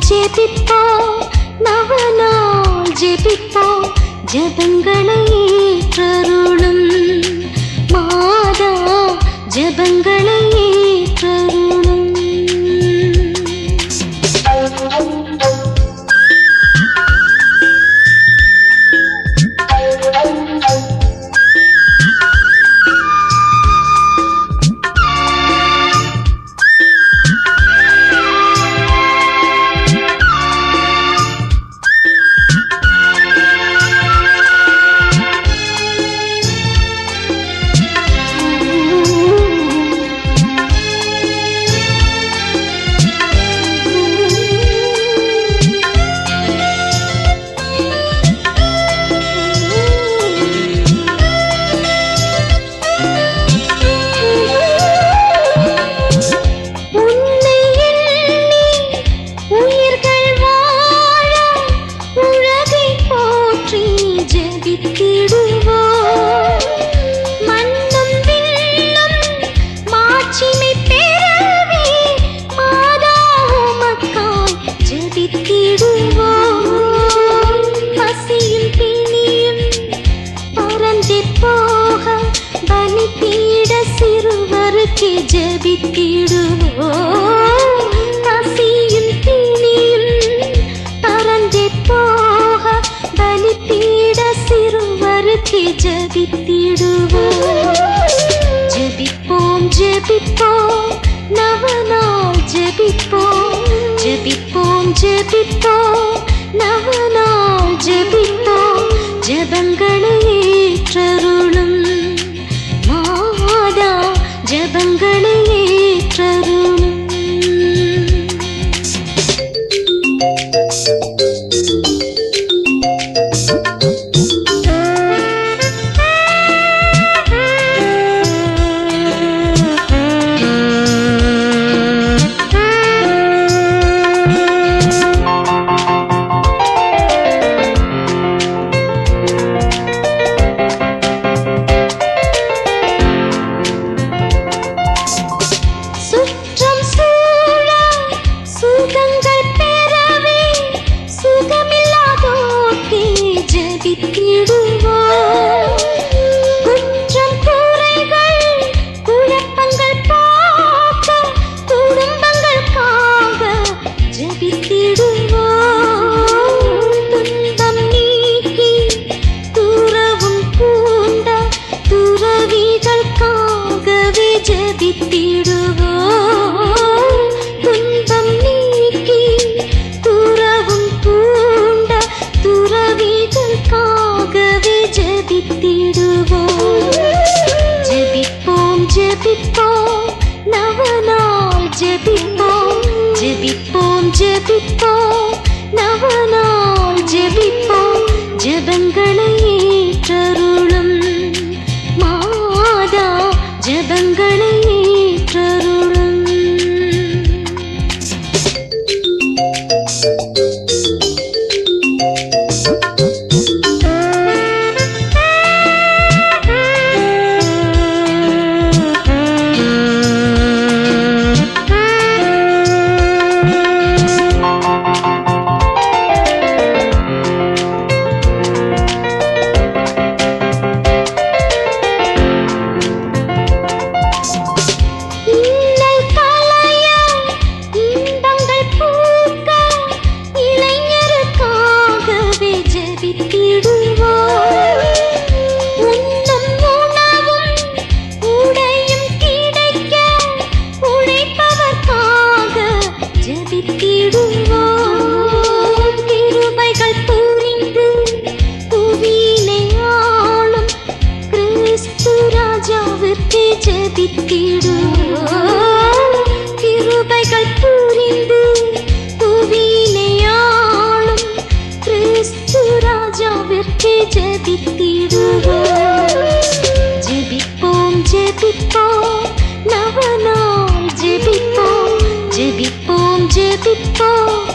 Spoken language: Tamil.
ஜெபிப்போம் நவநாள் ஜெபிப்போம் ஜெபங்களை ஏற்றருளும் மாதா ஜெபங்களை ஏற்றருளும் உன்னை எண்ணி உயிர்கள் வாழ உலகை போற்றி ஜெபித்திடுவோம் மண்ணும் விண்ணும் மாட்சிமை பெறவே மாதா உமக்காய் ஜெபித்திடுவோம் பசியும் பிணியும் பறந்து போக பலிபீட சிறுவருக்கு ஜெபித்திடுவோம் பசியும் பிணியும் பறந்து போக பலிபீட சிறுவருக்கு ஜெபித்திடுவோம் ஜெபிப்போம் ஜெபிப்போம் நவநாள் ஜெபிப்போம் ஜெபிப்போம் ஜெபிப்போம் நவநாள் ஜெபிப்போம் ஜெபங்களை ஏற்றருளும் மாதா ஜெபங்களை ஏற்றருளும் சுற்றம் சூழ சுகங்கள் பெறவே சுகமில்லாதோர்க்கே ஜெபித்திடுவோம் குற்றம் குறைகள் குழப்பங்கள் போக்க குடும்பங்கள் காக ஜெபித்திடுவோம் துன்பம் நீக்கி துறவும் பூண்ட துறவிகளுக்காகவே ஜெபித்திடுவோம் துன்பம் நீக்கி துறவும் பூண்ட துறவிகளுக்காகவே ஜெபித்திடுவோம் ஜெபிப்போம் ஜெபிப்போம் நவநாள் ஜெபிப்போம் ஜெபிப்போம் ஜெபிப்போம் நவநாள் ஜெபிப்போம் ஜெபங்களை ஏற்றருளும் மாதா ஜெபங்களை ஏற்றருளும் இன்னல் களைய இன்பங்கள் பூக்க இளைஞருக்காகவே ஜெபித்திடுவோம் உண்ணும் உணவும் உடையும் கிடைக்க உழைப்பவர்க்காக ஜெபித்திடுவோம் கிருபைகள் புரிந்து புவியினை ஆளும் கிறிஸ்து ராஜாவிற்கு ஜெபித்திடுவோம் கிருபைகள் புரிந்து புவியினை ஆளும் கிறிஸ்து ராஜாவிற்கு ஜெபித்திடுவோம் ஜெபிப்போம் ஜெபிப்போம் நவநாள் ஜெபிப்போம் ஜெபிப்போம் ஜெபிப்போம்